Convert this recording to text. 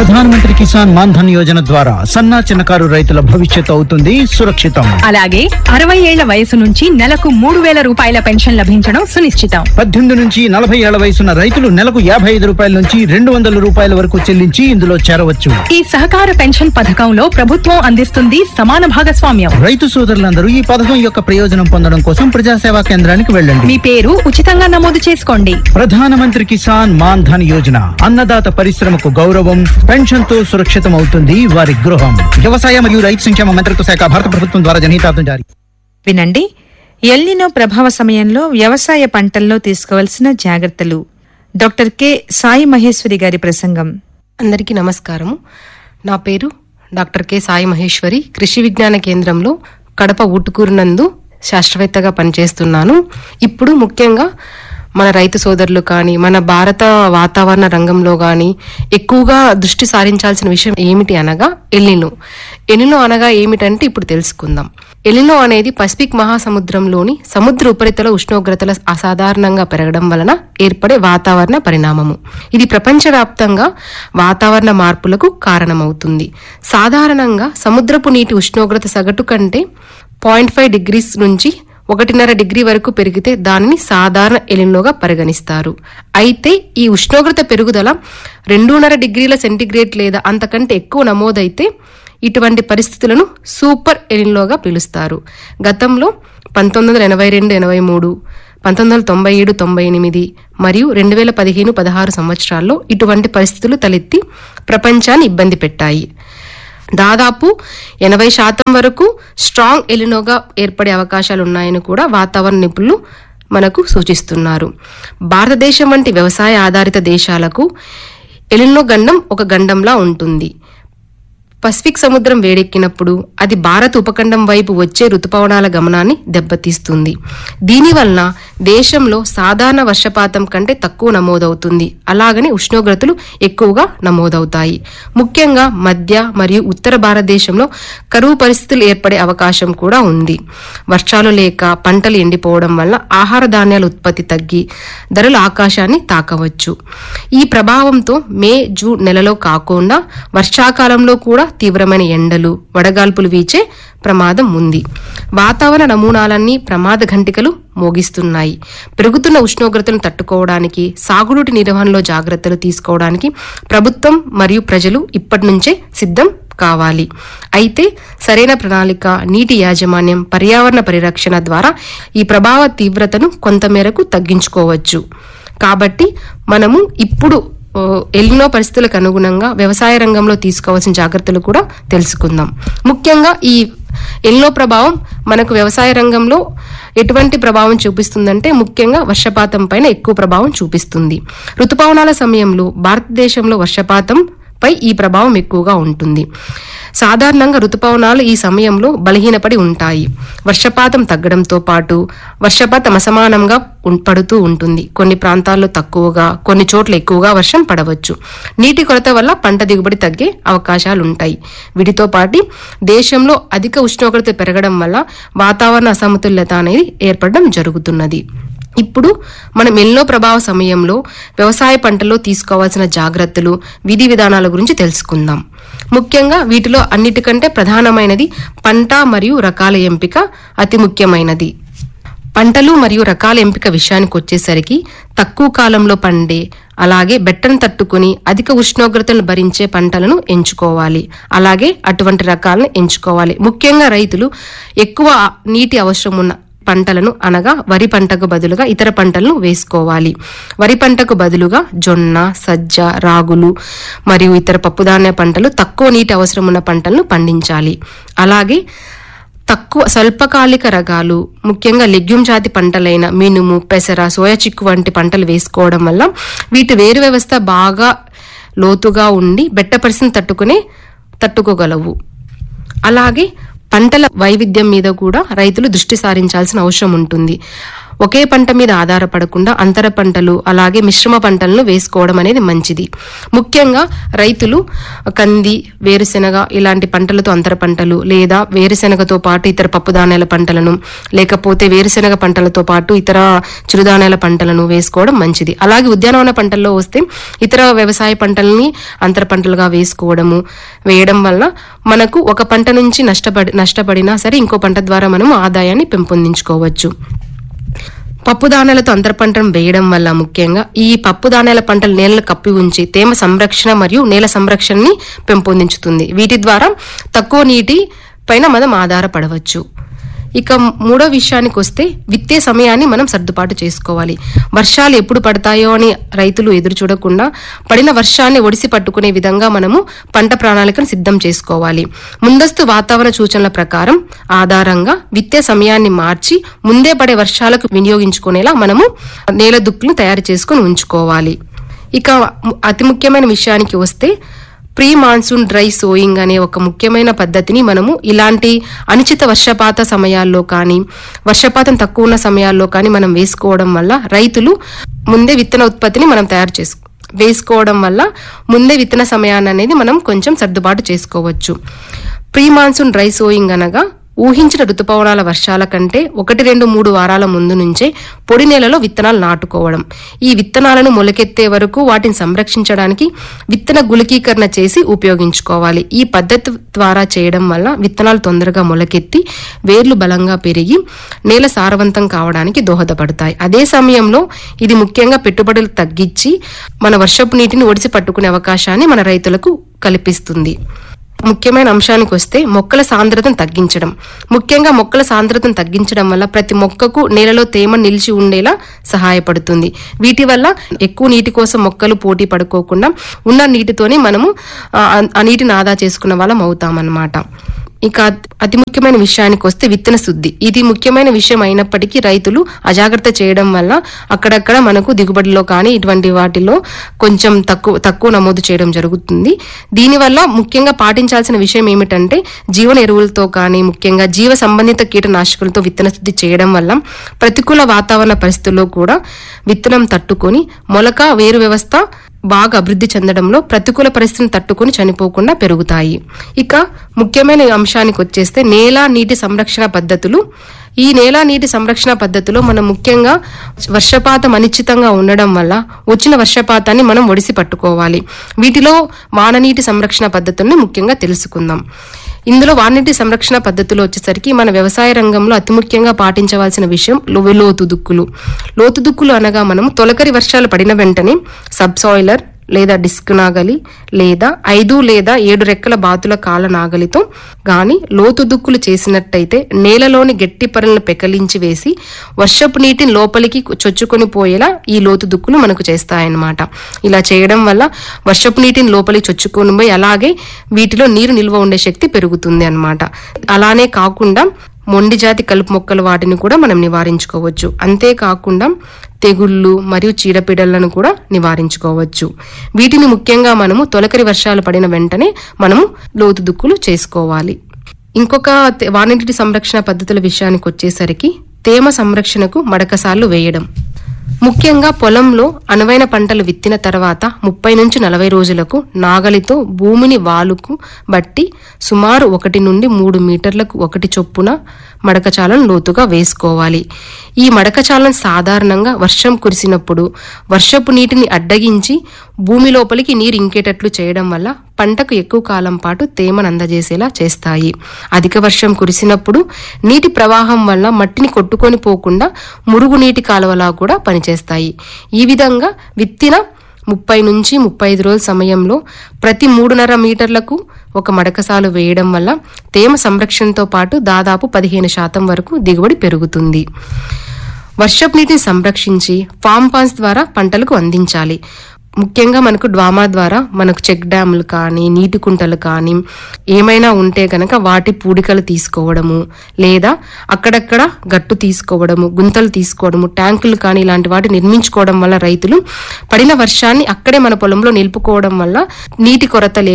ప్రధానమంత్రి కిసాన్ మాన్ ధన్ యోజన ద్వారా సన్నా చిన్నకారు రైతుల భవిష్యత్తు అవుతుంది సురక్షితం అలాగే అరవై ఏళ్ల వయసు నుంచి నెలకు మూడు వేల రూపాయల పెన్షన్ లభించడం సునిశ్చితం పద్దెనిమిది నుంచి నలభై ఏళ్ల వయసున్న రైతులు నెలకు యాభై ఐదు రూపాయల నుంచి రెండు వందల రూపాయల వరకు చెల్లించి ఇందులో చేరవచ్చు ఈ సహకార పెన్షన్ పథకంలో ప్రభుత్వం అందిస్తుంది సమాన భాగస్వామ్యం రైతు సోదరులందరూ ఈ పథకం యొక్క ప్రయోజనం పొందడం కోసం ప్రజాసేవా కేంద్రానికి వెళ్ళండి మీ పేరు ఉచితంగా నమోదు చేసుకోండి ప్రధానమంత్రి కిసాన్ మాన్ ధన్ యోజన అన్నదాత పరిశ్రమకు గౌరవం పెన్షన్ తో సురక్షితం అవుతుంది వారి గృహం వ్యవసాయ మరియు రైతు సంక్షేమ మంత్రిత్వ శాఖ భారత ప్రభుత్వం ద్వారా జనహితార్థం జారీ వినండి ఎల్నినో ప్రభావ సమయంలో వ్యవసాయ పంటల్లో తీసుకోవాల్సిన జాగ్రత్తలు డాక్టర్ కె సాయి మహేశ్వరి గారి ప్రసంగం అందరికీ నమస్కారము నా పేరు డాక్టర్ కె సాయి మహేశ్వరి కృషి విజ్ఞాన కేంద్రంలో కడప ఊటుకూరు నందు శాస్త్రవేత్తగా పనిచేస్తున్నాను ఇప్పుడు ముఖ్యంగా మన రైతు సోదరులు కానీ మన భారత వాతావరణ రంగంలో కానీ ఎక్కువగా దృష్టి సారించాల్సిన విషయం ఏమిటి అనగా ఎల్లినో ఎల్లినో అనగా ఏమిటంటే ఇప్పుడు తెలుసుకుందాం ఎలినో అనేది పసిఫిక్ మహాసముద్రంలోని సముద్ర ఉపరితల ఉష్ణోగ్రతల అసాధారణంగా పెరగడం వలన ఏర్పడే వాతావరణ పరిణామము ఇది ప్రపంచవ్యాప్తంగా వాతావరణ మార్పులకు కారణమవుతుంది సాధారణంగా సముద్రపు నీటి ఉష్ణోగ్రత సగటు కంటే పాయింట్ ఫైవ్ డిగ్రీస్ నుంచి ఒకటిన్నర డిగ్రీ వరకు పెరిగితే దానిని సాధారణ ఎలినోగా పరిగణిస్తారు అయితే ఈ ఉష్ణోగ్రత పెరుగుదల రెండున్నర డిగ్రీల సెంటీగ్రేడ్ లేదా అంతకంటే ఎక్కువ నమోదైతే ఇటువంటి పరిస్థితులను సూపర్ ఎలిన్లోగా పిలుస్తారు గతంలో పంతొమ్మిది వందల ఎనభై రెండు ఎనభై మూడు పంతొమ్మిది వందల తొంభై ఏడు తొంభై ఎనిమిది మరియు రెండు వేల పదిహేను పదహారు సంవత్సరాల్లో ఇటువంటి పరిస్థితులు తలెత్తి ప్రపంచాన్ని ఇబ్బంది పెట్టాయి దాదాపు ఎనభై శాతం వరకు స్ట్రాంగ్ ఎలినోగా ఏర్పడే అవకాశాలు ఉన్నాయని కూడా వాతావరణ నిపుణులు మనకు సూచిస్తున్నారు భారతదేశం వంటి వ్యవసాయ ఆధారిత దేశాలకు ఎలినో గండం ఒక గండంలా ఉంటుంది పసిఫిక్ సముద్రం వేడెక్కినప్పుడు అది భారత్ ఉపఖండం వైపు వచ్చే ఋతుపవనాల గమనాన్ని దెబ్బతీస్తుంది దీనివలన దేశంలో సాధారణ వర్షపాతం కంటే తక్కువ నమోదవుతుంది అలాగని ఉష్ణోగ్రతలు ఎక్కువగా నమోదవుతాయి ముఖ్యంగా మధ్య మరియు ఉత్తర భారతదేశంలో కరువు పరిస్థితులు ఏర్పడే అవకాశం కూడా ఉంది వర్షాలు లేక పంటలు ఎండిపోవడం వల్ల ఆహార ధాన్యాల ఉత్పత్తి తగ్గి ధరలు ఆకాశాన్ని తాకవచ్చు ఈ ప్రభావంతో మే జూన్ నెలలో కాకుండా వర్షాకాలంలో కూడా తీవ్రమైన ఎండలు వడగాల్పులు వీచే ప్రమాదం ఉంది వాతావరణ నమూనాలన్నీ ప్రమాద ఘంటికలు మోగిస్తున్నాయి పెరుగుతున్న ఉష్ణోగ్రతను తట్టుకోవడానికి సాగునీటి నిర్వహణలో జాగ్రత్తలు తీసుకోవడానికి ప్రభుత్వం మరియు ప్రజలు ఇప్పటి నుంచే సిద్ధం కావాలి అయితే సరైన ప్రణాళిక నీటి యాజమాన్యం పర్యావరణ పరిరక్షణ ద్వారా ఈ ప్రభావ తీవ్రతను కొంతమేరకు తగ్గించుకోవచ్చు కాబట్టి మనము ఇప్పుడు ఓ, ఎల్నినో పరిస్థితులకు అనుగుణంగా వ్యవసాయ రంగంలో తీసుకోవాల్సిన జాగ్రత్తలు కూడా తెలుసుకుందాం ముఖ్యంగా ఈ ఎల్నో ప్రభావం మనకు వ్యవసాయ రంగంలో ఎటువంటి ప్రభావం చూపిస్తుందంటే ముఖ్యంగా వర్షపాతం పైన ఎక్కువ ప్రభావం చూపిస్తుంది ఋతుపవనాల సమయంలో భారతదేశంలో వర్షపాతం పై ఈ ప్రభావం ఎక్కువగా ఉంటుంది సాధారణంగా ఋతుపవనాలు ఈ సమయంలో బలహీనపడి ఉంటాయి వర్షపాతం తగ్గడంతో పాటు వర్షపాతం అసమానంగా ఉం- పడుతూ ఉంటుంది కొన్ని ప్రాంతాల్లో తక్కువగా కొన్ని చోట్ల ఎక్కువగా వర్షం పడవచ్చు నీటి కొరత వల్ల పంట దిగుబడి తగ్గే అవకాశాలు ఉంటాయి వీటితో పాటు దేశంలో అధిక ఉష్ణోగ్రత పెరగడం వల్ల వాతావరణ అసమతుల్యత అనేది ఏర్పడడం జరుగుతున్నది ఇప్పుడు మనం ఎన్నో ప్రభావ సమయంలో వ్యవసాయ పంటలో తీసుకోవాల్సిన జాగ్రత్తలు విధి విధానాల గురించి తెలుసుకుందాం ముఖ్యంగా వీటిలో అన్నిటికంటే ప్రధానమైనది పంట మరియు రకాల ఎంపిక అతి ముఖ్యమైనది పంటలు మరియు రకాల ఎంపిక విషయానికి వచ్చేసరికి తక్కువ కాలంలో పండే అలాగే బెట్టను తట్టుకుని అధిక ఉష్ణోగ్రతలు భరించే పంటలను ఎంచుకోవాలి అలాగే అటువంటి రకాలను ఎంచుకోవాలి ముఖ్యంగా రైతులు ఎక్కువ నీటి అవసరం ఉన్న పంటలను అనగా వరి పంటకు బదులుగా ఇతర పంటలను వేసుకోవాలి వరి పంటకు బదులుగా జొన్న సజ్జ రాగులు మరియు ఇతర పప్పుధాన్య పంటలు తక్కువ నీటి అవసరం ఉన్న పంటలను పండించాలి అలాగే తక్కువ స్వల్పకాలిక రకాలు ముఖ్యంగా లెగ్యూమ్ జాతి పంటలైన మినుము పెసర సోయా చిక్కు వంటి పంటలు వేసుకోవడం వల్ల వీటి వేరు వ్యవస్థ బాగా లోతుగా ఉండి బెట్ట పరిస్థితిని తట్టుకునే తట్టుకోగలవు అలాగే పంటల వైవిధ్యం మీద కూడా రైతులు దృష్టి సారించాల్సిన అవసరం ఉంటుంది ఒకే పంట మీద ఆధారపడకుండా అంతర పంటలు అలాగే మిశ్రమ పంటలను వేసుకోవడం అనేది మంచిది ముఖ్యంగా రైతులు కంది వేరుశెనగ ఇలాంటి పంటలతో అంతర పంటలు లేదా వేరుశెనగతో పాటు ఇతర పప్పు ధాన్యాల పంటలను లేకపోతే వేరుశెనగ పంటలతో పాటు ఇతర చిరుధాన్యాల పంటలను వేసుకోవడం మంచిది అలాగే ఉద్యానవన పంటల్లో వస్తే ఇతర వ్యవసాయ పంటల్ని అంతర పంటలుగా వేసుకోవడము వేయడం వల్ల మనకు ఒక పంట నుంచి నష్టపడి నష్టపడినా సరే ఇంకో పంట ద్వారా మనం ఆదాయాన్ని పెంపొందించుకోవచ్చు పప్పు ధాన్యాలతో అంతర పంటను వేయడం వల్ల ముఖ్యంగా ఈ పప్పు ధాన్యాల పంటలు నేలను కప్పి ఉంచి తేమ సంరక్షణ మరియు నేల సంరక్షణని పెంపొందించుతుంది వీటి ద్వారా తక్కువ నీటి పైన మనం ఆధారపడవచ్చు ఇక మూడో విషయానికి వస్తే విత్తే సమయాన్ని మనం సర్దుబాటు చేసుకోవాలి వర్షాలు ఎప్పుడు పడతాయో అని రైతులు ఎదురు చూడకుండా పడిన వర్షాన్ని ఒడిసి పట్టుకునే విధంగా మనము పంట ప్రణాళికను సిద్ధం చేసుకోవాలి ముందస్తు వాతావరణ సూచనల ప్రకారం ఆధారంగా విత్తే సమయాన్ని మార్చి ముందే పడే వర్షాలకు వినియోగించుకునేలా మనము నేల దుక్కులు తయారు చేసుకుని ఉంచుకోవాలి ఇక ము- అతి ముఖ్యమైన విషయానికి వస్తే ప్రీ మాన్సూన్ డ్రై సోయింగ్ అనే ఒక ముఖ్యమైన పద్ధతిని మనము ఇలాంటి అనిశ్చిత వర్షపాత సమయాల్లో కానీ వర్షపాతం తక్కువ ఉన్న సమయాల్లో కానీ మనం వేసుకోవడం వల్ల రైతులు ముందే విత్తన ఉత్పత్తిని మనం తయారు చేసుకో వేసుకోవడం వల్ల ముందే విత్తన సమయాన్ని అనేది మనం కొంచెం సర్దుబాటు చేసుకోవచ్చు ప్రీ మాన్సూన్ డ్రై సోయింగ్ అనగా ఊహించిన ఋతుపవనాల వర్షాల కంటే ఒకటి రెండు మూడు వారాల ముందు నుంచే పొడి నేలలో విత్తనాలు నాటుకోవడం ఈ విత్తనాలను మొలకెత్తే వరకు వాటిని సంరక్షించడానికి విత్తన గుళికీకరణ చేసి ఉపయోగించుకోవాలి ఈ పద్ధతి ద్వారా చేయడం వల్ల విత్తనాలు తొందరగా మొలకెత్తి వేర్లు బలంగా పెరిగి నేల సారవంతం కావడానికి దోహదపడతాయి అదే సమయంలో ఇది ముఖ్యంగా పెట్టుబడులు తగ్గించి మన వర్షపు నీటిని ఒడిసి పట్టుకునే అవకాశాన్ని మన రైతులకు కల్పిస్తుంది ముఖ్యమైన అంశానికి వస్తే మొక్కల సాంద్రతను తగ్గించడం ముఖ్యంగా మొక్కల సాంద్రతను తగ్గించడం వల్ల ప్రతి మొక్కకు నేలలో తేమ నిలిచి ఉండేలా సహాయపడుతుంది వీటి వల్ల ఎక్కువ నీటి కోసం మొక్కలు పోటీ పడుకోకుండా ఉన్న నీటితోనే మనము ఆ, ఆ నీటిని ఆదా చేసుకున్న వాళ్ళం అవుతామన్నమాట ఇక అతి ముఖ్యమైన విషయానికి వస్తే విత్తన శుద్ధి ఇది ముఖ్యమైన విషయం అయినప్పటికీ రైతులు అజాగ్రత్త చేయడం వల్ల అక్కడక్కడ మనకు దిగుబడిలో కానీ ఇటువంటి వాటిలో కొంచెం తక్కువ తక్కువ నమోదు చేయడం జరుగుతుంది దీనివల్ల ముఖ్యంగా పాటించాల్సిన విషయం ఏమిటంటే జీవన ఎరువులతో కానీ ముఖ్యంగా జీవ సంబంధిత కీటనాశకులతో విత్తన శుద్ధి చేయడం వల్ల ప్రతికూల వాతావరణ పరిస్థితుల్లో కూడా విత్తనం తట్టుకొని మొలక వేరు వ్యవస్థ బాగా అభివృద్ధి చెందడంలో ప్రతికూల పరిస్థితిని తట్టుకొని చనిపోకుండా పెరుగుతాయి ఇక ముఖ్యమైన అంశానికి వచ్చేస్తే నేల నీటి సంరక్షణ పద్ధతులు ఈ నేల నీటి సంరక్షణ పద్ధతిలో మనం ముఖ్యంగా వర్షపాతం అనిశ్చితంగా ఉండడం వల్ల వచ్చిన వర్షపాతాన్ని మనం ఒడిసి పట్టుకోవాలి వీటిలో వాననీటి సంరక్షణ పద్ధతుల్ని ముఖ్యంగా తెలుసుకుందాం ఇందులో వాననీటి సంరక్షణ పద్ధతులు వచ్చేసరికి మన వ్యవసాయ రంగంలో అతి ముఖ్యంగా పాటించవలసిన విషయం లో- లోతు దుక్కులు లోతు దుక్కులు అనగా మనం తొలకరి వర్షాలు పడిన వెంటనే సబ్సాయిలర్ లేదా డిస్క్ నాగలి లేదా ఐదు లేదా ఏడు రెక్కల బాతుల కాల నాగలితో గాని లోతు దుక్కులు చేసినట్టయితే నేలలోని గట్టి పొరలను పెకలించి వేసి వర్షపు నీటిని లోపలికి చొచ్చుకొని పోయేలా ఈ లోతు దుక్కులు మనకు చేస్తాయన్నమాట ఇలా చేయడం వల్ల వర్షపు నీటిని లోపలికి చొచ్చుకొని పోయి అలాగే వీటిలో నీరు నిల్వ ఉండే శక్తి పెరుగుతుంది అన్నమాట అలానే కాకుండా మొండి జాతి కలుపు మొక్కలు వాటిని కూడా మనం నివారించుకోవచ్చు అంతేకాకుండా తెగుళ్ళు మరియు చీడపీడలను కూడా నివారించుకోవచ్చు వీటిని ముఖ్యంగా మనము తొలకరి వర్షాలు పడిన వెంటనే మనము లోతు దుక్కులు చేసుకోవాలి ఇంకొక తే- వాననీటి సంరక్షణ పద్ధతుల విషయానికి వచ్చేసరికి తేమ సంరక్షణకు మడకసార్లు వేయడం ముఖ్యంగా పొలంలో అనువైన పంటలు విత్తిన తర్వాత ముప్పై నుంచి నలభై రోజులకు నాగలితో భూమిని వాలుకు బట్టి సుమారు ఒకటి నుండి మూడు మీటర్లకు ఒకటి చొప్పున మడకచాలను లోతుగా వేసుకోవాలి ఈ మడకచాలను సాధారణంగా వర్షం కురిసినప్పుడు వర్షపు నీటిని అడ్డగించి భూమి లోపలికి నీరు ఇంకేటట్లు చేయడం వల్ల పంటకు ఎక్కువ కాలం పాటు తేమను అందజేసేలా చేస్తాయి అధిక వర్షం కురిసినప్పుడు నీటి ప్రవాహం వల్ల మట్టిని కొట్టుకొని పోకుండా మురుగునీటి కాలువలా కూడా పనిచేస్తాయి ఈ విధంగా విత్తిన ముప్పై నుంచి ముప్పై ఐదు రోజుల సమయంలో ప్రతి మూడున్నర మీటర్లకు ఒక మడకసాలు వేయడం వల్ల తేమ సంరక్షణతో పాటు దాదాపు పదిహేను శాతం వరకు దిగుబడి పెరుగుతుంది వర్షపు నీటిని సంరక్షించి ఫామ్ పాన్స్ ద్వారా పంటలకు అందించాలి ముఖ్యంగా మనకు డ్వామా ద్వారా మనకు చెక్ డ్యాములు కానీ నీటి కుంటలు కానీ ఏమైనా ఉంటే గనక వాటి పూడికలు తీసుకోవడము లేదా అక్కడక్కడ గట్టు తీసుకోవడము గుంతలు తీసుకోవడము ట్యాంకులు కానీ ఇలాంటి వాటి నిర్మించుకోవడం వల్ల రైతులు పడిన వర్షాన్ని అక్కడే మన పొలంలో నిలుపుకోవడం వల్ల నీటి కొరత లేకుండా